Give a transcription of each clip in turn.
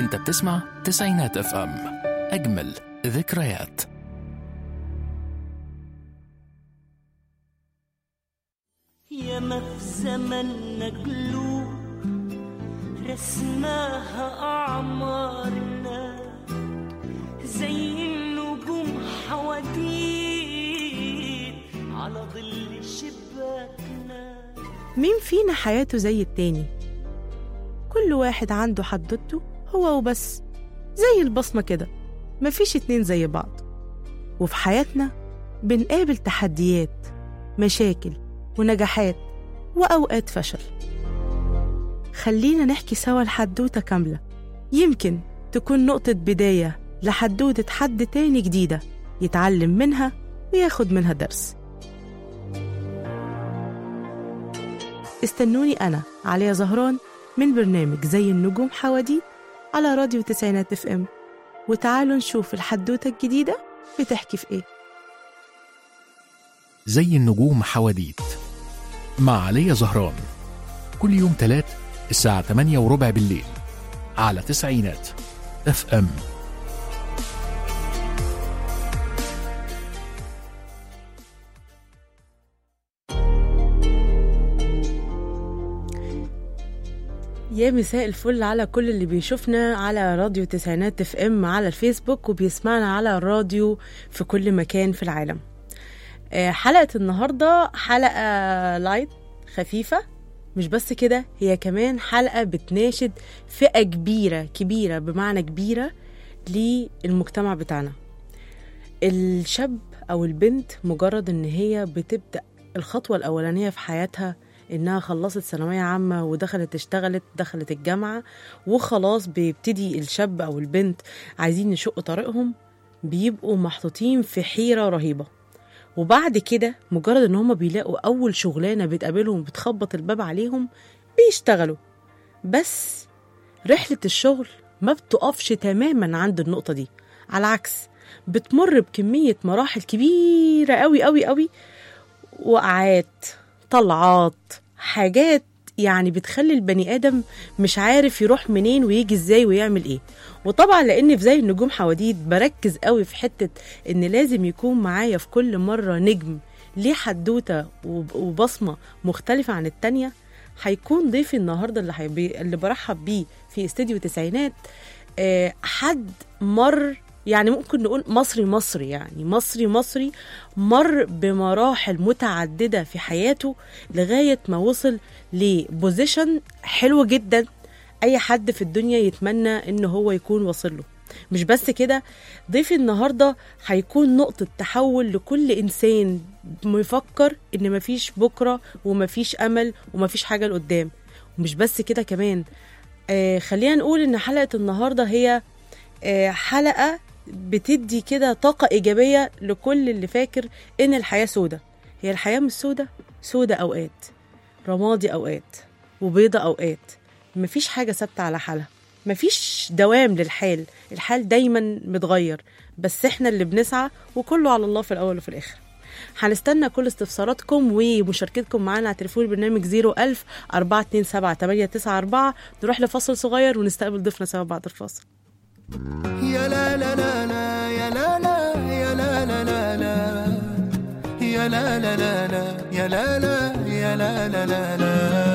انت بتسمع تسعينات اف ام اجمل ذكريات ياما في زمننا قلوب رسماها أعمارنا زي النجوم حواديت على ظل شباكنا مين فينا حياته زي التاني كل واحد عنده حدوته هو وبس زي البصمة كده مفيش اتنين زي بعض وفي حياتنا بنقابل تحديات مشاكل ونجاحات وأوقات فشل خلينا نحكي سوا الحدوتة كاملة يمكن تكون نقطة بداية لحدوتة حد تاني جديدة يتعلم منها وياخد منها درس استنوني أنا عليا زهران من برنامج زي النجوم حواديت على راديو تسعينات اف ام وتعالوا نشوف الحدوتة الجديدة بتحكي في ايه زي النجوم حواديت مع علي زهران كل يوم تلات الساعة 8 وربع بالليل على تسعينات اف ام يا مساء الفل على كل اللي بيشوفنا على راديو تسعينات اف ام على الفيسبوك وبيسمعنا على الراديو في كل مكان في العالم آه، حلقة النهاردة حلقة لايت خفيفة مش بس كده هي كمان حلقة بتناشد فئة كبيرة كبيرة بمعنى كبيرة للمجتمع بتاعنا الشاب أو البنت مجرد إن هي بتبدأ الخطوة الأولانية في حياتها إنها خلصت ثانوية عامة ودخلت اشتغلت دخلت الجامعة وخلاص بيبتدي الشاب أو البنت عايزين يشقوا طريقهم بيبقوا محطوطين في حيرة رهيبة وبعد كده مجرد ان هما بيلاقوا اول شغلانه بتقابلهم بتخبط الباب عليهم بيشتغلوا بس رحله الشغل ما بتقفش تماما عند النقطه دي على العكس بتمر بكميه مراحل كبيره قوي قوي قوي وقعات طلعات حاجات يعني بتخلي البني ادم مش عارف يروح منين ويجي ازاي ويعمل ايه وطبعا لان في زي النجوم حواديت بركز قوي في حته ان لازم يكون معايا في كل مره نجم ليه حدوته وب- وبصمه مختلفه عن التانيه هيكون ضيفي النهارده اللي هيبي اللي برحب بيه في استديو تسعينات آه، حد مر يعني ممكن نقول مصري مصري يعني مصري مصري مر بمراحل متعدده في حياته لغايه ما وصل لبوزيشن حلو جدا اي حد في الدنيا يتمنى ان هو يكون واصل له مش بس كده ضيفي النهارده هيكون نقطة تحول لكل إنسان مفكر إن مفيش بكرة ومفيش أمل ومفيش حاجة لقدام ومش بس كده كمان آه خلينا نقول إن حلقة النهاردة هي آه حلقة بتدي كده طاقة إيجابية لكل اللي فاكر إن الحياة سودة هي الحياة مش سودة سودة أوقات رمادي أوقات وبيضة أوقات مفيش حاجة ثابتة على حالها مفيش دوام للحال الحال دايما متغير بس احنا اللي بنسعى وكله على الله في الأول وفي الآخر هنستنى كل استفساراتكم ومشاركتكم معانا على تليفون البرنامج 01000 427 894 نروح لفصل صغير ونستقبل ضيفنا سوا بعد الفاصل يا لا لا لا لا يا لا لا يا لا لا لا لا يا لا لا لا لا يا لا لا يا لا لا لا لا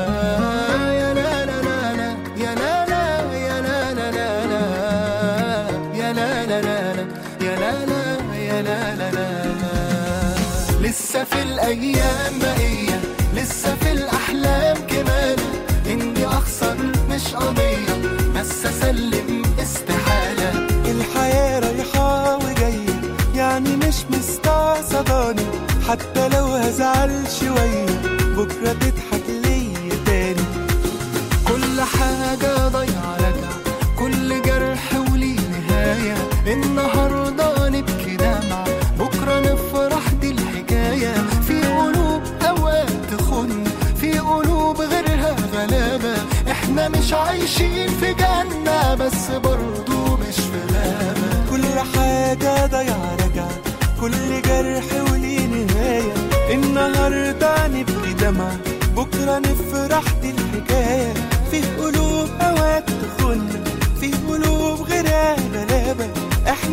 يا لا لا لا لا يا لا لا يا لا لا لا لا يا لا لا لا لا يا لا لا يا لا لا لا لا لسه في الايام بقيه لسه في الاحلام كمان اني اخسر مش قضيه بس اسلم استحاله الحياة رايحة وجاية يعني مش مستعصباني حتى لو هزعل شوية بكرة تضحك ليا تاني كل حاجة ضايعة راجعة كل جرح وليه نهاية النهاردة نبكي دمعة بكرة نفرح دي الحكاية في قلوب أوقات تخن في قلوب غيرها غلابة احنا مش عايشين في جنة بس برضو مش في غابة كل حاجة ضايعة راجعة كل جرح وليه نهاية النهاردة نبكي دمعة بكرة نفرح دي الحكاية في قلوب أوقات تخن في قلوب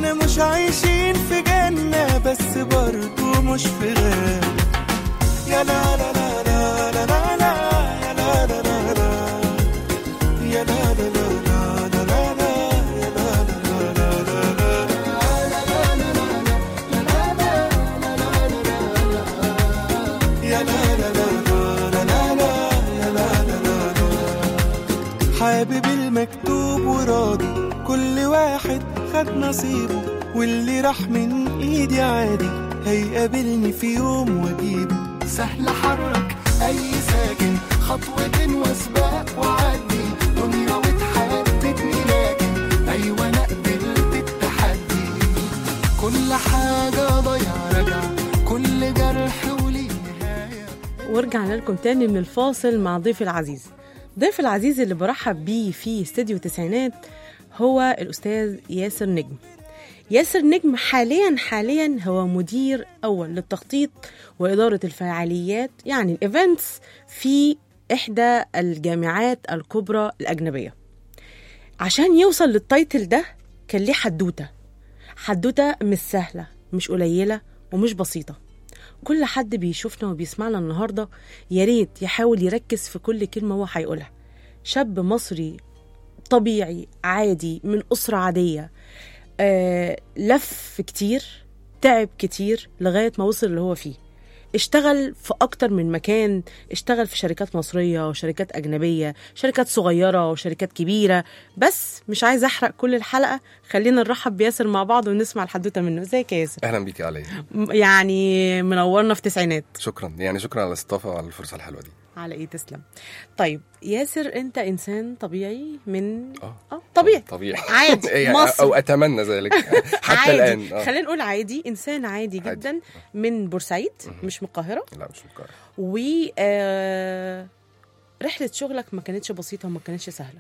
احنا مش عايشين في جنة بس برضو مش في غاب يا لا لا لا لا لا لا لا يا لا لا لا لا يا لا لا لا لا لا لا لا يا لا لا لا لا لا يا لا لا لا لا لا لا يا لا لا لا لا حابب المكتوب وراضي كل واحد خد نصيبه واللي راح من ايدي عادي هيقابلني في يوم واجيبه سهل حرك اي ساكن خطوة وسباق وعدي دنيا وتحددني لكن ايوه انا قبلت التحدي كل حاجة ضيع رجع كل جرح وليه نهاية ورجعنا لكم تاني من الفاصل مع ضيفي العزيز ضيف العزيز اللي برحب بيه في استديو تسعينات هو الأستاذ ياسر نجم ياسر نجم حاليا حاليا هو مدير أول للتخطيط وإدارة الفعاليات يعني الإيفنتس في إحدى الجامعات الكبرى الأجنبية عشان يوصل للتايتل ده كان ليه حدوتة حدوتة مش سهلة مش قليلة ومش بسيطة كل حد بيشوفنا وبيسمعنا النهاردة يا ريت يحاول يركز في كل كلمة هو هيقولها شاب مصري طبيعي عادي من أسرة عادية آه لف كتير تعب كتير لغاية ما وصل اللي هو فيه اشتغل في أكتر من مكان اشتغل في شركات مصرية وشركات أجنبية شركات صغيرة وشركات كبيرة بس مش عايز أحرق كل الحلقة خلينا نرحب بياسر مع بعض ونسمع الحدوتة منه ازيك يا ياسر اهلا بيك يا علي م- يعني منورنا في تسعينات شكرا يعني شكرا على الاستضافه وعلى الفرصه الحلوه دي على ايه تسلم طيب ياسر انت انسان طبيعي من اه اه طبيعي طبيعي عادي، يعني مصري. او اتمنى ذلك حتى عادي الان آه. خلينا نقول عادي انسان عادي عادي. جدا من بورسعيد مش من القاهره لا مش مقارنة و آه، رحله شغلك ما كانتش بسيطه وما كانتش سهله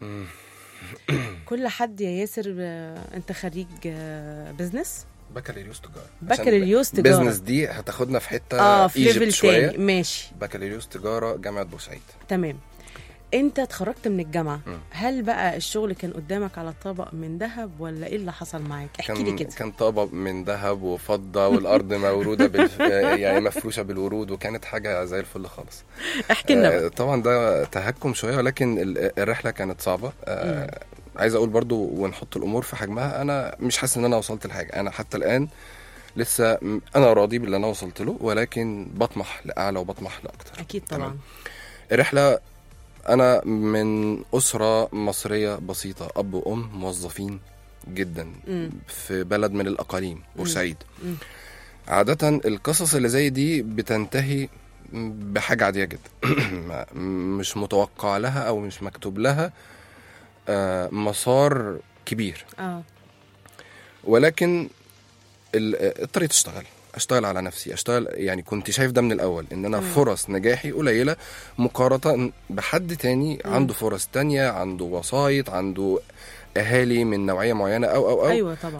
كل حد يا ياسر آه، انت خريج آه، بزنس بكالوريوس تجاره بكالوريوس تجارة. بزنس دي هتاخدنا في حته اه في ايجيبت ليفل شويه تاني ماشي بكالوريوس تجاره جامعه بورسعيد تمام انت اتخرجت من الجامعه مم. هل بقى الشغل كان قدامك على طبق من ذهب ولا ايه اللي حصل معاك احكي لي كان كده كان طبق من ذهب وفضه والارض موروده بال... يعني مفروشه بالورود وكانت حاجه زي الفل خالص احكي لنا بقى آه، طبعا ده تهكم شويه ولكن ال- الرحله كانت صعبه آه، عايز اقول برضو ونحط الامور في حجمها انا مش حاسس ان انا وصلت لحاجه انا حتى الان لسه م- انا راضي باللي انا وصلت له ولكن بطمح لاعلى وبطمح لاكتر اكيد طبعا تمام. الرحله انا من اسره مصريه بسيطه اب وام موظفين جدا مم. في بلد من الاقاليم بورسعيد مم. عاده القصص اللي زي دي بتنتهي بحاجه عاديه جدا ما- مش متوقع لها او مش مكتوب لها آه، مسار كبير اه ولكن ال- اضطريت اشتغل اشتغل على نفسي اشتغل يعني كنت شايف ده من الاول ان انا فرص نجاحي قليله مقارنه بحد تاني عنده فرص تانية عنده وسايط عنده اهالي من نوعيه معينه او او او ايوه طبعا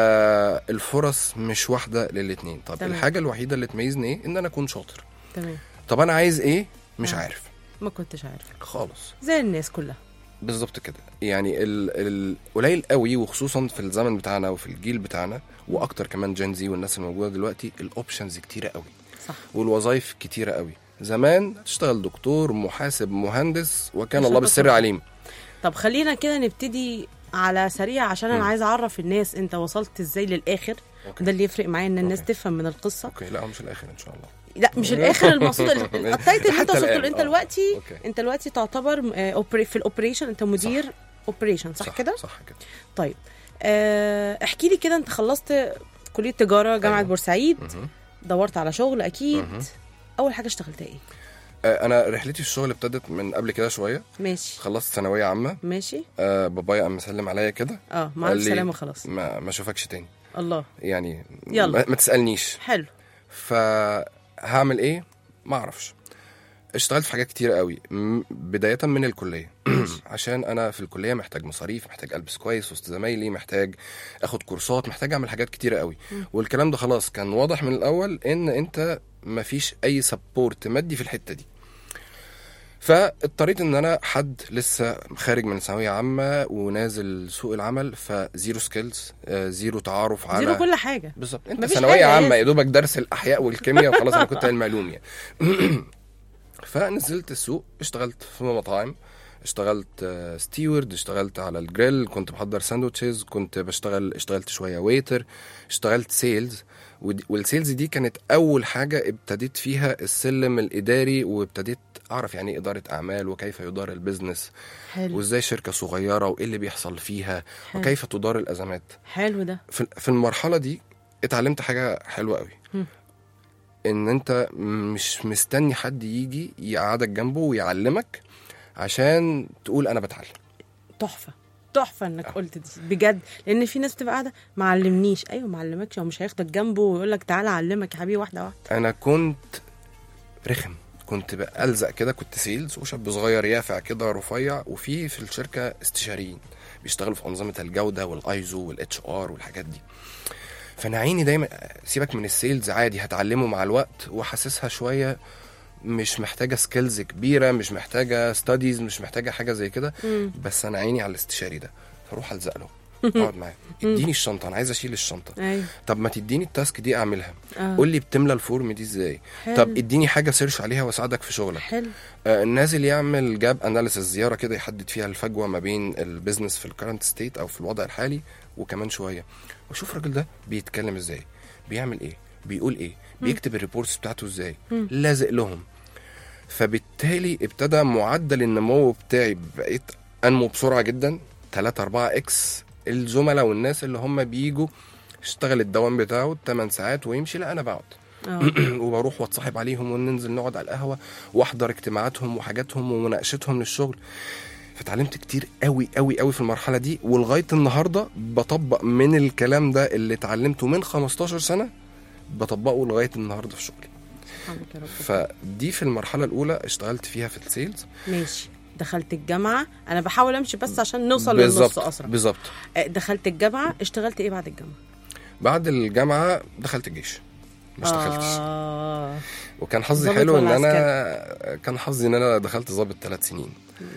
فالفرص مش واحده للاتنين طب تمام. الحاجه الوحيده اللي تميزني ايه ان انا اكون شاطر تمام طب انا عايز ايه مش آه. عارف ما كنتش عارف خالص زي الناس كلها بالظبط كده يعني ال- القليل قوي وخصوصا في الزمن بتاعنا وفي الجيل بتاعنا واكتر كمان جين زي والناس الموجوده دلوقتي الاوبشنز كتيره قوي صح والوظائف كتيره قوي زمان تشتغل دكتور محاسب مهندس وكان عشان الله بالسر بس- عليم طب خلينا كده نبتدي على سريع عشان انا مم. عايزه اعرف الناس انت وصلت ازاي للاخر أوكي. ده اللي يفرق معايا ان الناس أوكي. تفهم من القصه اوكي لا مش الاخر ان شاء الله لا مش الاخر المقصود ال- التايتل اللي انت حتى وصلت له الآن، انت آه. دلوقتي أوكي. انت دلوقتي تعتبر آه، أوبري- في الاوبريشن انت مدير اوبريشن صح, كده صح كده طيب آه، احكي لي كده انت خلصت كليه تجاره جامعه أيوة. بورسعيد مهم. دورت على شغل اكيد مهم. اول حاجه اشتغلتها ايه آه، انا رحلتي في الشغل ابتدت من قبل كده شويه ماشي خلصت ثانويه عامه ماشي آه، بابايا قام مسلم عليا كده اه مع قال لي السلامه خلاص ما ما اشوفكش تاني الله يعني يلا. ما, ما تسالنيش حلو فهعمل ايه ما اعرفش اشتغلت في حاجات كتير قوي م- بدايه من الكليه عشان انا في الكليه محتاج مصاريف محتاج البس كويس وسط زمايلي محتاج اخد كورسات محتاج اعمل حاجات كتيره قوي والكلام ده خلاص كان واضح من الاول ان انت مفيش اي سبورت مادي في الحته دي فاضطريت ان انا حد لسه خارج من ثانويه عامه ونازل سوق العمل فزيرو سكيلز زيرو تعارف على زيرو كل حاجه بالظبط انت مفيش ثانويه حاجة عامه لازم. يا دوبك درس الاحياء والكيمياء وخلاص انا كنت علم علوم يعني فنزلت السوق اشتغلت في مطاعم اشتغلت ستيورد اشتغلت على الجريل كنت بحضر ساندوتشز كنت بشتغل اشتغلت شويه ويتر اشتغلت سيلز والسيلز دي كانت اول حاجه ابتديت فيها السلم الاداري وابتديت اعرف يعني ايه اداره اعمال وكيف يدار البيزنس حلو وازاي شركه صغيره وايه اللي بيحصل فيها حلو. وكيف تدار الازمات حلو ده في في المرحله دي اتعلمت حاجه حلوه قوي مم. ان ان انت مش مستني حد يجي يقعدك جنبه ويعلمك عشان تقول انا بتعلم تحفه تحفه انك قلت دي بجد لان في ناس بتبقى قاعده ما علمنيش ايوه ما علمكش هو مش هياخدك جنبه ويقول لك تعالى اعلمك يا حبيبي واحده واحده انا كنت رخم كنت بألزق كده كنت سيلز وشاب صغير يافع كده رفيع وفي في الشركه استشاريين بيشتغلوا في انظمه الجوده والايزو والاتش ار والحاجات دي فانا عيني دايما سيبك من السيلز عادي هتعلمه مع الوقت وحاسسها شويه مش محتاجه سكيلز كبيره مش محتاجه ستاديز مش محتاجه حاجه زي كده مم. بس انا عيني على الاستشاري ده فاروح الزق له اقعد معاه اديني الشنطه انا عايز اشيل الشنطه ايوه طب ما تديني التاسك دي اعملها آه. قول لي بتملى الفورم دي ازاي حلو. طب اديني حاجه سيرش عليها واساعدك في شغلك حلو آه نازل يعمل جاب اناليسيس زياره كده يحدد فيها الفجوه ما بين البيزنس في الكرنت ستيت او في الوضع الحالي وكمان شويه واشوف الراجل ده بيتكلم ازاي بيعمل ايه بيقول ايه بيكتب الريبورتس بتاعته ازاي لازق لهم فبالتالي ابتدى معدل النمو بتاعي بقيت انمو بسرعه جدا 3 4 اكس الزملاء والناس اللي هم بيجوا اشتغل الدوام بتاعه 8 ساعات ويمشي لا انا بقعد اه وبروح واتصاحب عليهم وننزل نقعد على القهوه واحضر اجتماعاتهم وحاجاتهم ومناقشتهم للشغل فتعلمت كتير قوي قوي قوي في المرحله دي ولغايه النهارده بطبق من الكلام ده اللي اتعلمته من 15 سنه بطبقه لغايه النهارده في شغلي سبحانك يا رب فدي في المرحله الاولى اشتغلت فيها في السيلز ماشي دخلت الجامعه انا بحاول امشي بس عشان نوصل للنص بالظبط اسرع بالظبط آه، دخلت الجامعه اشتغلت ايه بعد الجامعه بعد الجامعه دخلت الجيش ما اشتغلتش آه. وكان حظي ضابط حلو ان ولا انا كان حظي ان انا دخلت ضابط ثلاث سنين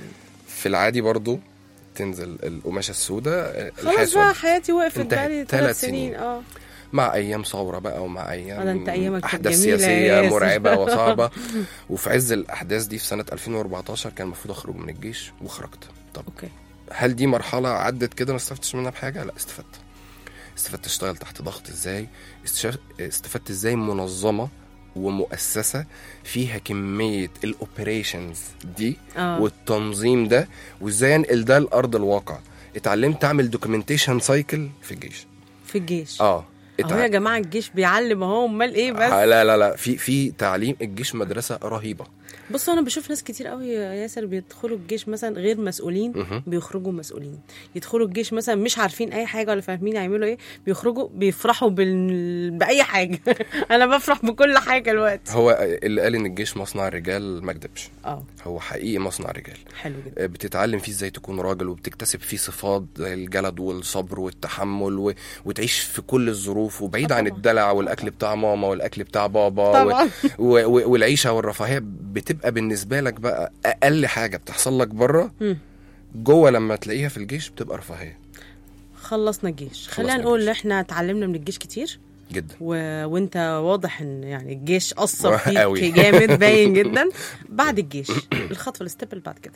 في العادي برضو تنزل القماشه السوداء خلاص بقى حياتي وقفت انتهت. بقالي ثلاث ثلاث سنين. سنين اه مع ايام ثوره بقى ومع ايام آه، ده انت أيامك كانت احداث جميلة يا سياسيه ياسر. مرعبه وصعبه وفي عز الاحداث دي في سنه 2014 كان المفروض اخرج من الجيش وخرجت طب اوكي هل دي مرحله عدت كده ما استفدتش منها بحاجه لا استفدت استفدت اشتغل تحت ضغط ازاي استشاف- استفدت ازاي منظمه ومؤسسه فيها كميه الاوبريشنز دي اه والتنظيم ده وازاي انقل ده لارض الواقع اتعلمت اعمل دوكيومنتيشن سايكل في الجيش في الجيش اه اهو يا جماعه الجيش بيعلم اهو امال ايه بس آه لا لا لا في في تعليم الجيش مدرسه رهيبه بص انا بشوف ناس كتير قوي يا ياسر بيدخلوا الجيش مثلا غير مسؤولين مهم. بيخرجوا مسؤولين يدخلوا الجيش مثلا مش عارفين اي حاجه ولا فاهمين يعملوا ايه بيخرجوا بيفرحوا بال... باي حاجه انا بفرح بكل حاجه الوقت هو اللي قال ان الجيش مصنع الرجال ما كدبش اه هو حقيقي مصنع رجال حلو جدا بتتعلم فيه ازاي تكون راجل وبتكتسب فيه صفات زي الجلد والصبر والتحمل و... وتعيش في كل الظروف وبعيد آه عن طبعا. الدلع والاكل بتاع ماما والاكل بتاع بابا طبعا و... و... والعيشه والرفاهيه بتبقى بالنسبه لك بقى اقل حاجه بتحصل لك بره مم. جوه لما تلاقيها في الجيش بتبقى رفاهيه خلصنا الجيش خلينا خلصنا نقول ان الجيش. احنا اتعلمنا من الجيش كتير جدا و... وانت واضح ان يعني الجيش اثر فيك أوي. جامد باين جدا بعد الجيش الخطوه الستيب اللي بعد كده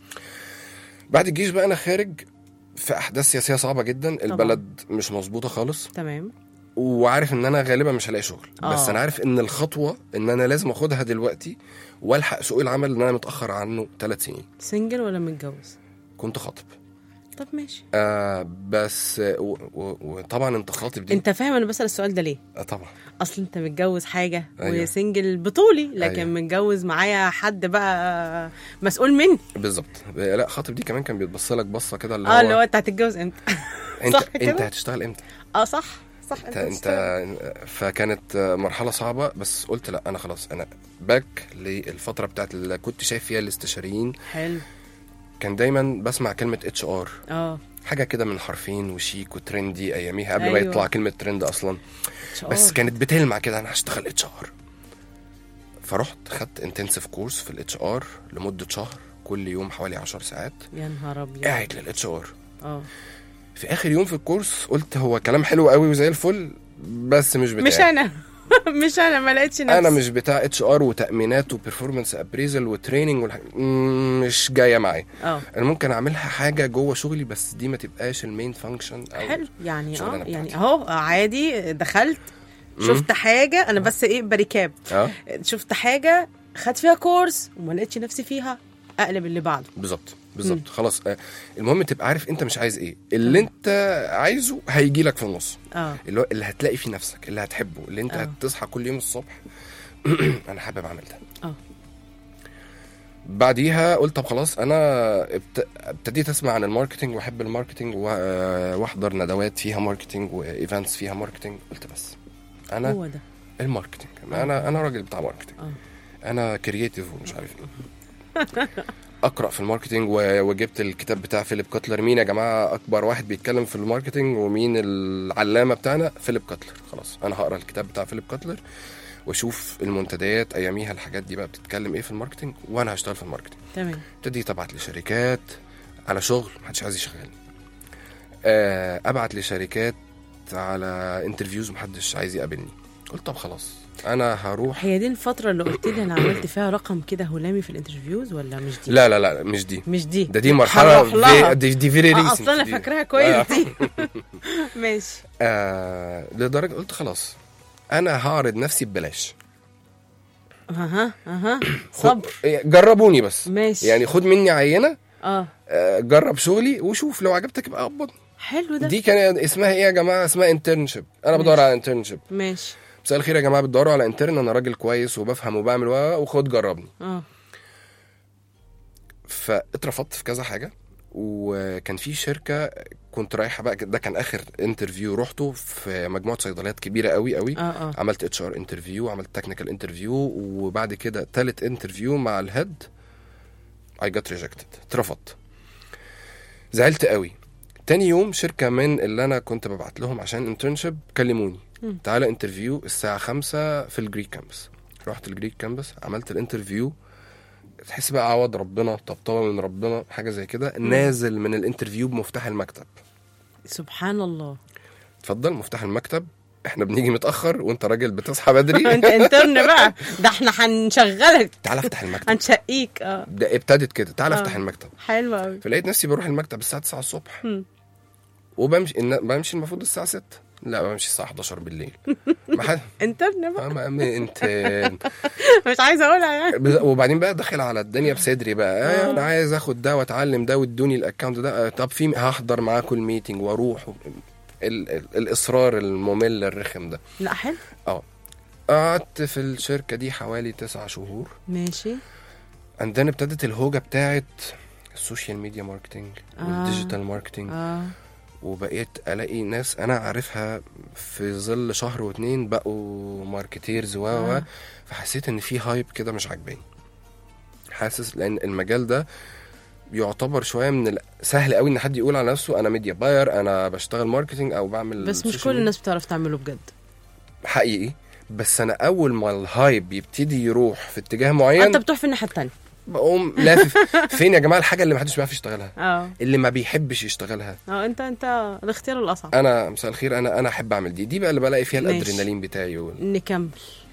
بعد الجيش بقى انا خارج في احداث سياسيه صعبه جدا البلد مش مظبوطه خالص تمام وعارف ان انا غالبا مش هلاقي شغل آه. بس انا عارف ان الخطوه ان انا لازم اخدها دلوقتي والحق سوق العمل اللي انا متاخر عنه ثلاث سنين سنجل ولا متجوز كنت خاطب طب ماشي آه بس و- و- وطبعا انت خاطب دي انت فاهم انا بسال السؤال ده ليه آه طبعا اصل انت متجوز حاجه أيوة. وسنجل بطولي لكن أيوة. متجوز معايا حد بقى مسؤول مني بالظبط لا خاطب دي كمان كان بيتبص لك بصه كده اللي اه اللي هو هو انت هتتجوز امتى انت صح كده؟ انت هتشتغل امتى اه صح صح انت انت فكانت مرحله صعبه بس قلت لا انا خلاص انا باك للفتره بتاعت اللي كنت شايف فيها الاستشاريين حلو كان دايما بسمع كلمه اتش ار اه حاجه كده من حرفين وشيك وترندي اياميها قبل أيوة. ما يطلع كلمه ترند اصلا بس HR. كانت بتلمع كده انا هشتغل اتش ار فرحت خدت انتنسيف كورس في الاتش ار لمده شهر كل يوم حوالي 10 ساعات يا نهار ابيض قاعد للاتش ار اه في اخر يوم في الكورس قلت هو كلام حلو قوي وزي الفل بس مش بتاعي مش انا مش انا ما لقيتش نفسي انا مش بتاع اتش ار وتامينات وبرفورمانس ابريزل وتريننج والح... مم، مش جايه معايا اه انا ممكن اعملها حاجه جوه شغلي بس دي ما تبقاش المين فانكشن او حلو يعني اه الشغلانة يعني بتاعتي. اهو عادي دخلت شفت حاجه انا بس ايه بريكاب اه شفت حاجه خدت فيها كورس وما لقيتش نفسي فيها اقلب اللي بعده بالظبط بالظبط خلاص آه، المهم تبقى عارف انت مش عايز ايه اللي انت عايزه هيجي لك في النص اه اللي, هو اللي هتلاقي فيه نفسك اللي هتحبه اللي انت آه. هتصحى كل يوم الصبح انا حابب اعمل ده اه بعديها قلت طب خلاص انا ابت... ابتديت اسمع عن الماركتينج واحب الماركتينج و... آه، واحضر ندوات فيها ماركتينج وايفنتس فيها ماركتينج قلت بس انا هو ده الماركتينج انا انا راجل بتاع ماركتينج اه انا كرييتيف ومش عارف ايه اقرا في الماركتينج و- وجبت الكتاب بتاع فيليب كاتلر مين يا جماعه اكبر واحد بيتكلم في الماركتينج ومين العلامه بتاعنا فيليب كاتلر خلاص انا هقرا الكتاب بتاع فيليب كاتلر واشوف المنتديات اياميها الحاجات دي بقى بتتكلم ايه في الماركتينج وانا هشتغل في الماركتينج تمام ابتديت ابعت لشركات على شغل محدش عايز يشغلني آه، ابعت لشركات على انترفيوز محدش عايز يقابلني قلت طب خلاص انا هروح هي دي الفترة اللي قلت لي انا عملت فيها رقم كده هلامي في الانترفيوز ولا مش دي؟ لا لا لا مش دي مش دي ده دي مرحله هنروح لها. في- دي, دي فيري اه ريسنت اصلا انا فاكراها كويس دي ماشي آه لدرجه قلت خلاص انا هعرض نفسي ببلاش اها اها خد- صبر إيه، جربوني بس ماشي. يعني خد مني عينه اه آه، جرب شغلي وشوف لو عجبتك يبقى قبضني حلو ده دي كان اسمها ايه يا جماعه اسمها انترنشيب انا بدور ماشي. على انترنشيب ماشي مساء الخير يا جماعه بتدوروا على انترن انا راجل كويس وبفهم وبعمل و- وخد جربني اه فاترفضت في كذا حاجه وكان في شركه كنت رايحه بقى ده كان اخر انترفيو رحته في مجموعه صيدليات كبيره قوي قوي اه اه عملت اتش ار انترفيو عملت تكنيكال انترفيو وبعد كده تالت انترفيو مع الهيد اي جت ريجكتد اترفضت زعلت قوي تاني يوم شركه من اللي انا كنت ببعت لهم عشان انترنشيب كلموني مم. تعالى انترفيو الساعه خمسة في الجريك كامبس رحت الجريك كامبس عملت الانترفيو تحس بقى عوض ربنا طبطبه من ربنا حاجه زي كده نازل من الانترفيو بمفتاح المكتب سبحان الله اتفضل مفتاح المكتب احنا بنيجي متاخر وانت راجل بتصحى بدري انت انترن بقى ده احنا هنشغلك تعالى افتح المكتب هنشقيك اه ده ابتدت كده تعالى آه. افتح المكتب حلو قوي فلقيت نفسي بروح المكتب الساعه 9 الصبح مم. وبمشي إن بمشي المفروض الساعه 6 لا بمشي الساعه 11 بالليل ما حد انترن بقى ما- ما- انت مش عايزه اقولها يعني بز- وبعدين بقى داخل على الدنيا بصدري بقى آه. آه انا عايز اخد ده واتعلم ده وادوني الاكونت ده آه، طب في هحضر معاكم الميتنج واروح و- ال- ال- الاصرار الممل الرخم ده لا حلو قعدت في الشركه دي حوالي تسعة شهور ماشي عندنا ابتدت الهوجه بتاعت السوشيال ميديا ماركتنج آه. والديجيتال ماركتنج اه وبقيت الاقي ناس انا عارفها في ظل شهر واتنين بقوا ماركتيرز و و آه. فحسيت ان في هايب كده مش عاجباني حاسس لان المجال ده يعتبر شويه من ال- سهل قوي ان حد يقول على نفسه انا ميديا باير انا بشتغل ماركتنج او بعمل بس مش social كل media. الناس بتعرف تعمله بجد حقيقي بس انا اول ما الهايب يبتدي يروح في اتجاه معين انت بتروح في الناحيه الثانيه بقوم لافف فين يا جماعه الحاجه اللي محدش بيعرف يشتغلها اه اللي ما بيحبش يشتغلها اه انت انت الاختيار الاصعب انا مساء الخير انا انا احب اعمل دي دي بقى اللي بلاقي فيها ماشي. الادرينالين بتاعي وال- نكمل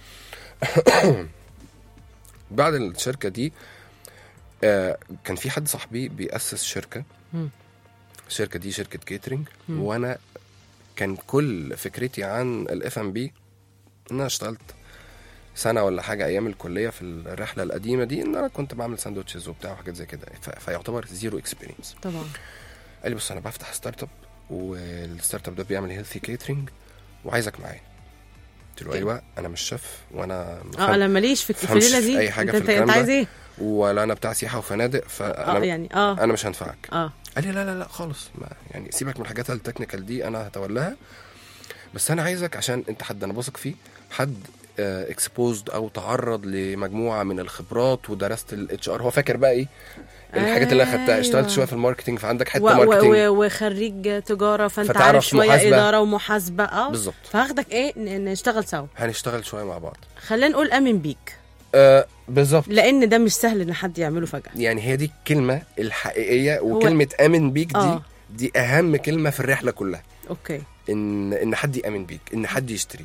بعد الشركه دي آه كان في حد صاحبي بيأسس شركه مم. الشركه دي شركه كيترينج مم. وانا كان كل فكرتي عن الاف ام بي ان انا اشتغلت سنه ولا حاجه ايام الكليه في الرحله القديمه دي ان انا كنت بعمل ساندوتشز وبتاع وحاجات زي كده ف- فيعتبر زيرو اكسبيرينس طبعا قال لي بص انا بفتح ستارت اب والستارت اب ده بيعمل هيلثي كيترينج وعايزك معايا قلت له ايوه انا مش شيف وانا اه انا ماليش في في فهمش الليله في دي أي حاجة انت في انت, انت الكلام عايز ده. ايه ولا انا بتاع سياحه وفنادق اه فانا يعني اه انا مش هنفعك اه قال لي لا لا لا خالص ما يعني سيبك من الحاجات التكنيكال دي انا هتولاها بس انا عايزك عشان انت حد انا واثق فيه حد اكسبوزد او تعرض لمجموعه من الخبرات ودرست الاتش ار هو فاكر بقى ايه الحاجات اللي انا خدتها اشتغلت أيوة. شويه في الماركتنج فعندك حته و- و- ماركتنج و- وخريج تجاره فانت فتعرف عارف شويه محاسبة. اداره ومحاسبه اه بالظبط فهاخدك ايه ن- نشتغل سوا هنشتغل شويه مع بعض خلينا نقول امن بيك آه بالظبط لان ده مش سهل ان حد يعمله فجاه يعني هي دي الكلمه الحقيقيه وكلمه امن بيك دي آه. دي اهم كلمه في الرحله كلها اوكي ان ان حد يامن بيك ان حد يشتريك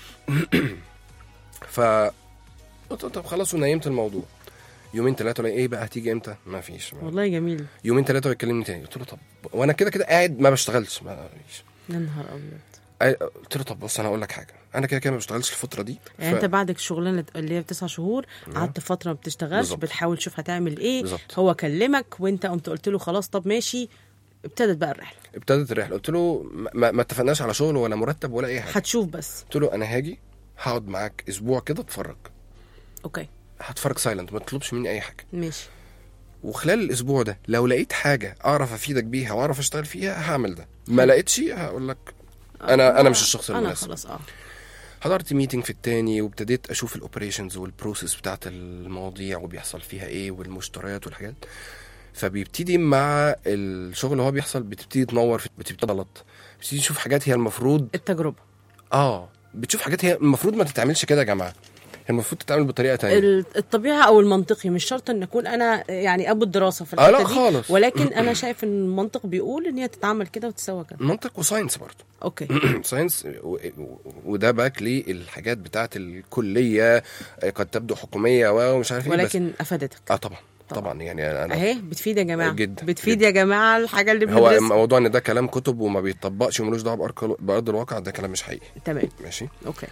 ف قلت له طب خلاص ونيمت الموضوع يومين ثلاثه ولا ايه بقى هتيجي امتى ما فيش والله جميل يومين ثلاثه ويكلمني تاني قلت له طب وانا كده كده قاعد ما بشتغلش ما فيش يا نهار ابيض قلت له طب بص انا هقول لك حاجه انا كده كده ما بشتغلش الفتره دي يعني انت بعد الشغلانه اللي هي بتسع شهور قعدت فتره ما بتشتغلش بالظبط. بتحاول تشوف هتعمل ايه بالظبط. هو كلمك وانت قمت قلت له خلاص طب ماشي ابتدت بقى الرحله ابتدت الرحله قلت له ما, ما اتفقناش على شغل ولا مرتب ولا اي حاجه هتشوف بس قلت له انا هاجي هقعد معاك اسبوع كده اتفرج اوكي هتفرج سايلنت ما تطلبش مني اي حاجه ماشي وخلال الاسبوع ده لو لقيت حاجه اعرف افيدك بيها واعرف اشتغل فيها هعمل ده ما لقيتش هقول لك انا انا مش الشخص انا المناسب خلاص اه حضرت ميتنج في التاني وابتديت اشوف الاوبريشنز والبروسيس بتاعت المواضيع وبيحصل فيها ايه والمشتريات والحاجات فبيبتدي مع الشغل اللي هو بيحصل بتبتدي تنور في- بتبتدي غلط بتبتدي تشوف حاجات هي المفروض التجربه اه بتشوف حاجات هي المفروض ما تتعملش كده يا جماعه هي المفروض تتعمل بطريقه تانية ال- الطبيعي او المنطقي مش شرط ان اكون انا يعني ابو الدراسه في آه، لا الحته دي خالص. ولكن انا شايف ان المنطق بيقول ان هي تتعمل كده وتسوى كده منطق وساينس برضه اوكي ساينس و- و- وده باك للحاجات بتاعت الكليه قد تبدو حكوميه ومش عارف ايه بس ولكن افادتك اه طبعا طبعا يعني انا اهي بتفيد يا جماعه جدا، بتفيد جدا. يا جماعه الحاجه اللي هو بندرسها موضوع ان ده كلام كتب وما بيتطبقش وملوش دعوه بأرك- بارض الواقع ده كلام مش حقيقي تمام ماشي اوكي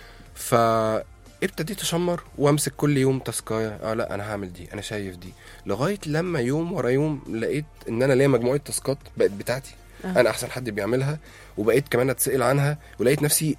فابتديت اشمر وامسك كل يوم تاسكايه اه لا انا هعمل دي انا شايف دي لغايه لما يوم ورا يوم لقيت ان انا ليا مجموعه تاسكات بقت بتاعتي آه. انا احسن حد بيعملها وبقيت كمان اتسال عنها ولقيت نفسي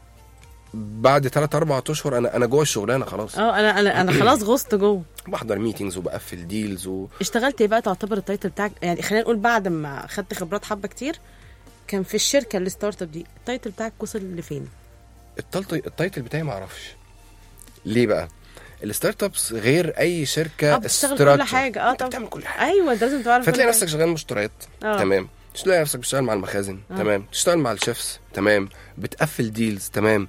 بعد 3 4 اشهر انا انا جوه الشغلانه خلاص اه انا انا انا خلاص غصت جوه بحضر ميتينجز وبقفل ديلز و... اشتغلت ايه بقى تعتبر التايتل بتاعك يعني خلينا نقول بعد ما خدت خبرات حبه كتير كان في الشركه الستارت اب دي التايتل بتاعك وصل لفين التالت- التايتل بتاعي ما اعرفش ليه بقى الستارت ابس غير اي شركه اه بتشتغل كل structure. حاجه اه انت طب بتعمل كل حاجه ايوه انت لازم تعرف كل فتلاقي حاجة. نفسك شغال مشتريات آه. تمام تلاقي نفسك بتشتغل مع المخازن آه. تمام تشتغل مع الشيفs تمام بتقفل ديلز تمام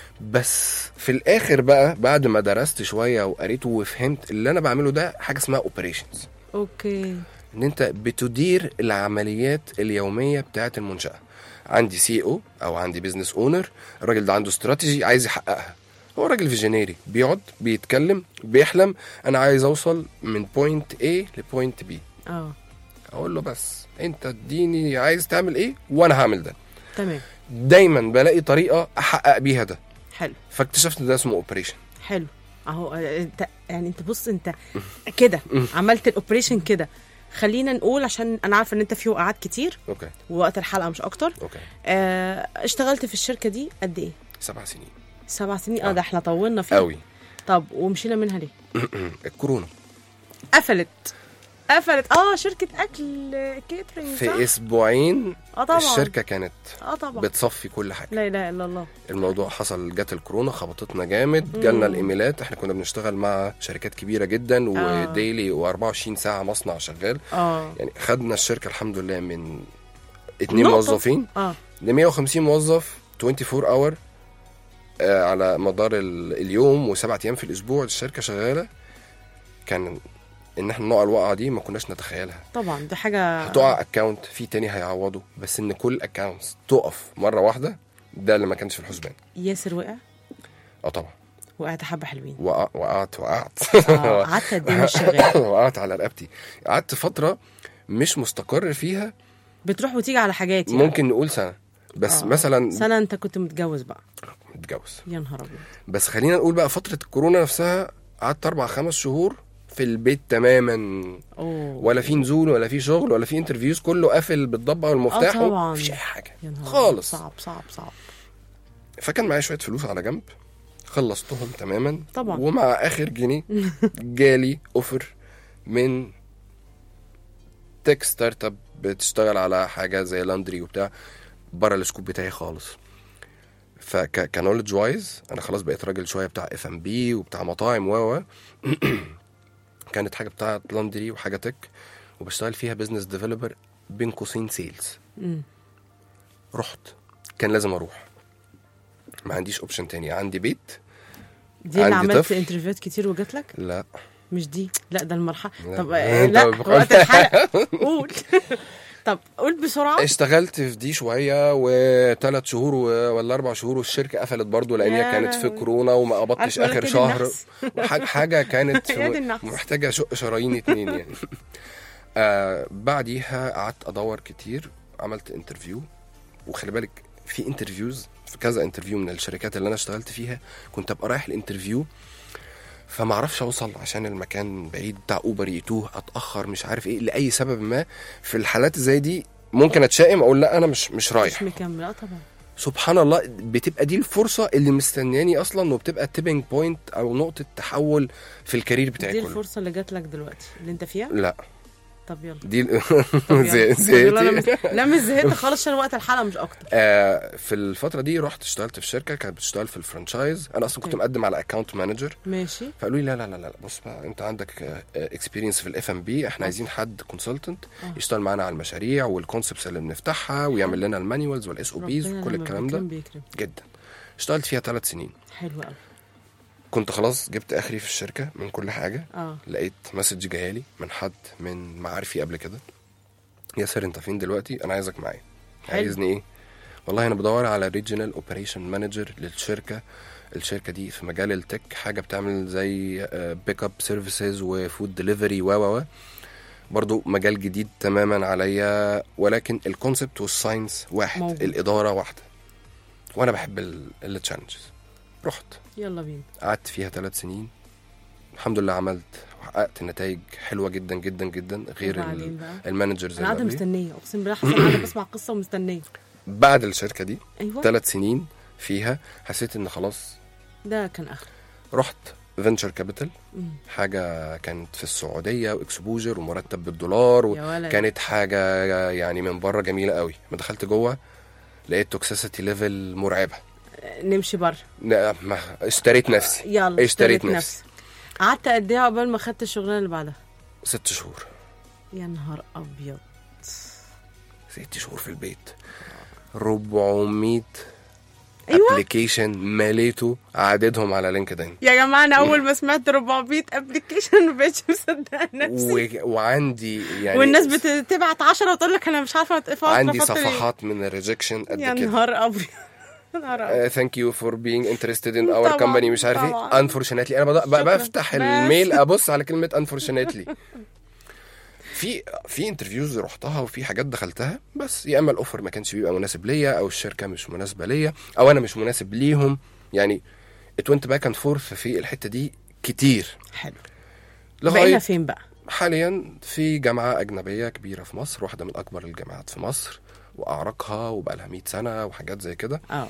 بس في الاخر بقى بعد ما درست شويه وقريت وفهمت اللي انا بعمله ده حاجه اسمها اوبريشنز اوكي ان انت بتدير العمليات اليوميه بتاعه المنشاه عندي سي او او عندي بزنس اونر الراجل ده عنده استراتيجي عايز يحققها هو راجل فيجنيري بيقعد بيتكلم بيحلم انا عايز اوصل من بوينت A لبوينت B اه اقول له بس انت اديني عايز تعمل ايه وانا هعمل ده تمام دايما بلاقي طريقه احقق بيها ده حلو فاكتشفت ان ده اسمه اوبريشن حلو اهو آه، انت يعني انت بص انت كده عملت الاوبريشن كده خلينا نقول عشان انا عارفه ان انت في وقعات كتير اوكي ووقت الحلقه مش اكتر اوكي آه اشتغلت في الشركه دي قد ايه سبع سنين سبع سنين اه آه. ده احنا طولنا فيها قوي طب ومشينا منها ليه الكورونا قفلت قفلت اه شركه اكل كيترينج في اسبوعين اه طبعا الشركه كانت اه طبعا بتصفي كل حاجه لا اله الا الله الموضوع حصل جت الكورونا خبطتنا جامد جالنا الايميلات احنا كنا بنشتغل مع شركات كبيره جدا آه. وديلي و24 ساعه مصنع شغال اه يعني خدنا الشركه الحمد لله من اتنين نقطة. موظفين اه ل 150 موظف 24 اور آه على مدار ال- اليوم وسبعة ايام في الاسبوع الشركه شغاله كان ان احنا نقع الوقعه دي ما كناش نتخيلها طبعا دي حاجه هتقع اكونت في تاني هيعوضه بس ان كل اكونتس تقف مره واحده ده اللي ما كانش في الحسبان ياسر وقع اه طبعا وقعت حبه حلوين وقع- وقعت وقعت آه، قعدت قد ايه مش شغال وقعت على رقبتي قعدت فتره مش مستقر فيها بتروح وتيجي على حاجات يعني. ممكن نقول سنه بس آه. مثلا سنه انت كنت متجوز بقى متجوز يا نهار ابيض بس خلينا نقول بقى فتره الكورونا نفسها قعدت اربع خمس شهور في البيت تماما اوه ولا في نزول ولا في شغل ولا في انترفيوز كله قافل بالضبه والمفتاح آه طبعاً. مفيش اي حاجه يا نهار أبيض. خالص صعب صعب صعب فكان معايا شويه فلوس على جنب خلصتهم تماما طبعاً. ومع اخر جنيه جالي اوفر من تك ستارت اب بتشتغل على حاجه زي لاندري وبتاع بره السكوب بتاعي خالص فكنولج وايز انا خلاص بقيت راجل شويه بتاع اف ام بي وبتاع مطاعم و و كانت حاجه بتاعه لاندري وحاجه تك وبشتغل فيها بزنس ديفلوبر بين قوسين سيلز مم. رحت كان لازم اروح ما عنديش اوبشن تاني عندي بيت دي اللي عندي عملت طفل. انترفيوهات كتير وجات لك لا مش دي لا ده المرحله لا. طب أنت آه، لا بتقول- وقت الحلقه قول طب قول بسرعه اشتغلت في دي شويه وثلاث شهور و- ولا اربع شهور والشركه قفلت برضو لان هي يا كانت في لهوي. كورونا وما قبضتش عارفة اخر لكن شهر النحس. وحاجة- حاجه كانت في يا دي النحس. محتاجه اشق شرايين اتنين يعني آه بعديها قعدت ادور كتير عملت انترفيو وخلي بالك في انترفيوز في كذا انترفيو من الشركات اللي انا اشتغلت فيها كنت ابقى رايح الانترفيو فما اعرفش اوصل عشان المكان بعيد بتاع اوبر يتوه اتاخر مش عارف ايه لاي سبب ما في الحالات زي دي ممكن اتشائم اقول لا انا مش مش رايح مش مكمل اه طبعا سبحان الله بتبقى دي الفرصه اللي مستنياني اصلا وبتبقى التيبنج بوينت او نقطه تحول في الكارير بتاعي دي كله الفرصه اللي جات لك دلوقتي اللي انت فيها لا طب يلا دي ال- طب يلا. زي- طب يلا، أنا زهقتي مش- لا مش زهقت خالص عشان وقت الحلقه مش اكتر آه في الفتره دي رحت اشتغلت في شركه كانت بتشتغل في الفرانشايز انا اصلا كنت أوكي. مقدم على اكونت مانجر ماشي فقالوا لي لا لا لا لا بص بقى انت عندك اكسبيرينس في الاف ام بي احنا عايزين حد كونسلتنت آه. يشتغل معانا على المشاريع والكونسبتس اللي بنفتحها ويعمل لنا المانيوالز والاس او بيز ربنا وكل لما الكلام ده بيكرم بيكرم جدا اشتغلت فيها ثلاث سنين حلو قوي كنت خلاص جبت اخري في الشركه من كل حاجه اه لقيت مسج جايالي من حد من معارفي قبل كده ياسر انت فين دلوقتي انا عايزك معايا حلو. عايزني ايه والله انا بدور على ريجنال اوبريشن مانجر للشركه الشركه دي في مجال التك حاجه بتعمل زي بيك اب سيرفيسز وفود ديليفري و و و برضو مجال جديد تماما عليا ولكن الكونسبت والساينس واحد موجود. الاداره واحده وانا بحب التشالنجز رحت يلا بينا قعدت فيها ثلاث سنين الحمد لله عملت وحققت نتائج حلوه جدا جدا جدا غير وبعدين ال- بقى؟ المانجرز انا اللي قاعده قبلي. مستنيه اقسم بالله حاسه إن انا بسمع قصه ومستنيه بعد الشركه دي ايوه ثلاث سنين فيها حسيت ان خلاص ده كان اخر رحت فينشر كابيتال مم. حاجه كانت في السعوديه واكسبوجر ومرتب بالدولار يا ولد. وكانت حاجه يعني من بره جميله قوي ما دخلت جوه لقيت توكسيسيتي ليفل مرعبه نمشي بره لا، ما- اشتريت نفسي يلا اشتريت نفسي قعدت قد ايه عقبال ما خدت الشغلانه اللي بعدها ست شهور يا نهار ابيض ست شهور في البيت 400 أيوة. ابلكيشن مليته عددهم على لينكدين يا جماعه انا اول ما سمعت 400 ابلكيشن ما بقتش مصدقه نفسي و... وعندي يعني والناس بتبعت 10 وتقول لك انا مش عارفه اتقفل عندي صفحات من الريجكشن قد يا كده نهار ابيض يا نهار ابيض ثانك يو فور بينج انترستد ان اور طبعاً، كومباني مش عارف ايه طبعاً. انفورشنتلي انا بض- ب- شكراً. بفتح بس. الميل ابص على كلمه انفورشنتلي في في انترفيوز رحتها وفي حاجات دخلتها بس يا اما الاوفر ما كانش بيبقى مناسب ليا او الشركه مش مناسبه ليا او انا مش مناسب ليهم يعني اتونت باك اند فورث في الحته دي كتير حلو بقينا لغايه فين بقى حاليا في جامعه اجنبيه كبيره في مصر واحده من اكبر الجامعات في مصر واعرقها وبقى لها 100 سنه وحاجات زي كده اه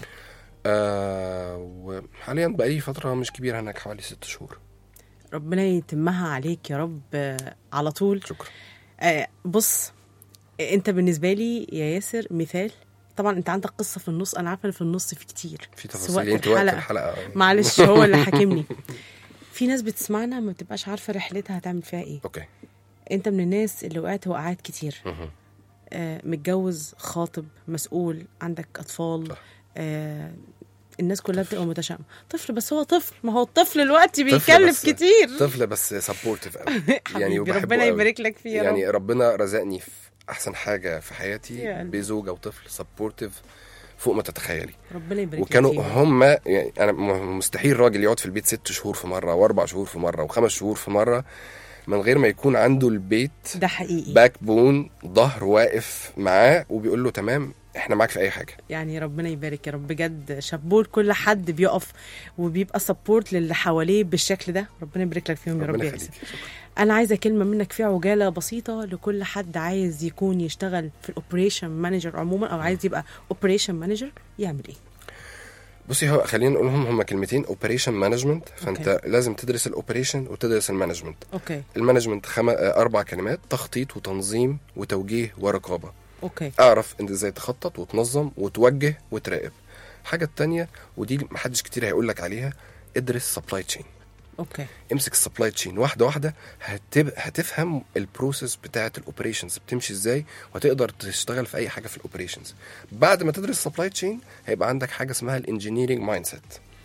آه وحاليا بقالي فتره مش كبيره هناك حوالي ست شهور ربنا يتمها عليك يا رب آه، على طول شكرا آه، بص آه، انت بالنسبه لي يا ياسر مثال طبعا انت عندك قصه في النص انا عارفه ان في النص في كتير في بس تفاصيل وقت يمكن وقت الحلقة- الحلقه معلش هو اللي حاكمني في ناس بتسمعنا ما بتبقاش عارفه رحلتها هتعمل فيها ايه اوكي انت من الناس اللي وقعت وقعات كتير مهم. آه متجوز خاطب مسؤول عندك اطفال صح. آه الناس كلها بتبقى متشائمه طفل بس هو طفل ما هو الطفل دلوقتي طفل بيكلف بس- كتير طفل بس سبورتيف قوي يعني وبحبه ربنا قوي. يبارك لك فيه يا يعني رب ربنا رزقني في احسن حاجه في يا حياتي قلبي. بزوجه وطفل سبورتيف فوق ما تتخيلي ربنا يبارك لك وكانوا فيه. هم يعني انا م- مستحيل راجل يقعد في البيت ست شهور في مره واربع شهور في مره وخمس شهور في مره من غير ما يكون عنده البيت ده حقيقي باك بون ظهر واقف معاه وبيقول له تمام احنا معاك في اي حاجه يعني ربنا يبارك يا رب بجد شابور كل حد بيقف وبيبقى سبورت للي حواليه بالشكل ده ربنا يبارك لك فيهم يا رب ربنا يا يخليك ياسر انا عايزه كلمه منك في عجاله بسيطه لكل حد عايز يكون يشتغل في الاوبريشن مانجر عموما او عايز يبقى اوبريشن مانجر يعمل ايه بصي هو خلينا نقولهم هم كلمتين اوبريشن مانجمنت فانت أوكي. لازم تدرس الاوبريشن وتدرس المانجمنت اوكي المانجمنت خم... آه، اربع كلمات تخطيط وتنظيم وتوجيه ورقابه اوكي اعرف انت ازاي تخطط وتنظم وتوجه وتراقب الحاجه التانية ودي محدش كتير هيقول لك عليها ادرس سبلاي تشين اوكي امسك السبلاي تشين واحده واحده هتب... هتفهم البروسيس بتاعه الاوبريشنز بتمشي ازاي وهتقدر تشتغل في اي حاجه في الاوبريشنز بعد ما تدرس سبلاي تشين هيبقى عندك حاجه اسمها الانجينيرنج مايند سيت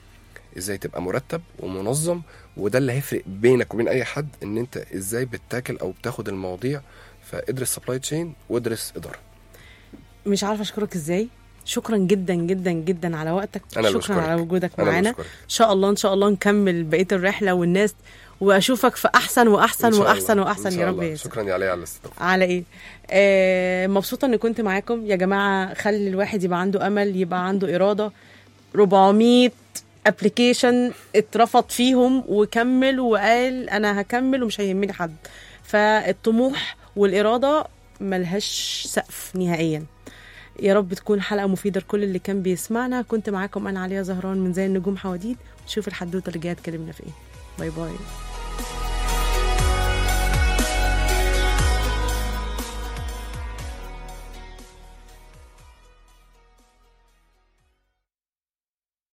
ازاي تبقى مرتب ومنظم وده اللي هيفرق بينك وبين اي حد ان انت ازاي بتتاكل او بتاخد المواضيع فادرس سبلاي تشين وادرس اداره مش عارفه اشكرك ازاي شكرا جدا جدا جدا على وقتك أنا اللي شكرا بشكرك. على وجودك أنا اللي معانا بشكرك. ان شاء الله ان شاء الله نكمل بقيه الرحله والناس واشوفك في احسن واحسن إن شاء واحسن الله. واحسن إن يا شاء رب الله. يا ياسر. شكرا يا علي على الاستضافه على ايه آه مبسوطه اني كنت معاكم يا جماعه خلي الواحد يبقى عنده امل يبقى عنده اراده 400 ابلكيشن اترفض فيهم وكمل وقال انا هكمل ومش هيهمني حد فالطموح والاراده ملهاش سقف نهائيا يا رب تكون حلقه مفيده لكل اللي كان بيسمعنا كنت معاكم انا عليا زهران من زي النجوم حواديت نشوف الحدوته اللي جايه اتكلمنا في ايه باي باي